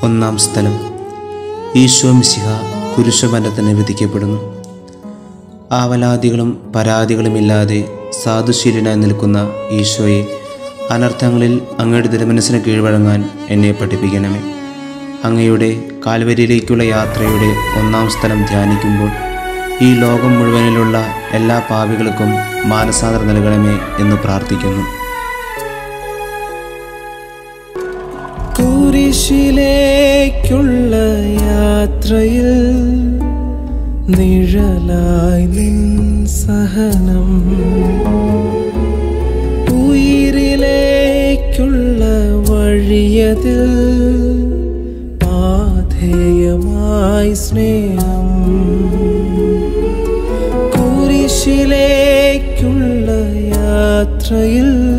ഒന്നാം സ്ഥലം ഈശോ മിശിഹ കുരിശുമരത്തിന് വിധിക്കപ്പെടുന്നു ആവലാദികളും പരാതികളുമില്ലാതെ സാധുശീലനായി നിൽക്കുന്ന ഈശോയെ അനർത്ഥങ്ങളിൽ അങ്ങയുടെ തിരുമനസ്സിന് കീഴ്വഴങ്ങാൻ എന്നെ പഠിപ്പിക്കണമേ അങ്ങയുടെ കാൽവരിയിലേക്കുള്ള യാത്രയുടെ ഒന്നാം സ്ഥലം ധ്യാനിക്കുമ്പോൾ ഈ ലോകം മുഴുവനിലുള്ള എല്ലാ പാപികൾക്കും മാനസാന്തരം നൽകണമേ എന്ന് പ്രാർത്ഥിക്കുന്നു കുരിശിലേക്കുള്ള യാത്രയിൽ നിഴലായി നിൻ സഹനം ഉയിരിലേക്കുള്ള വഴിയതിൽ പാധേയമായി സ്നേഹം കുരിശിലേക്കുള്ള യാത്രയിൽ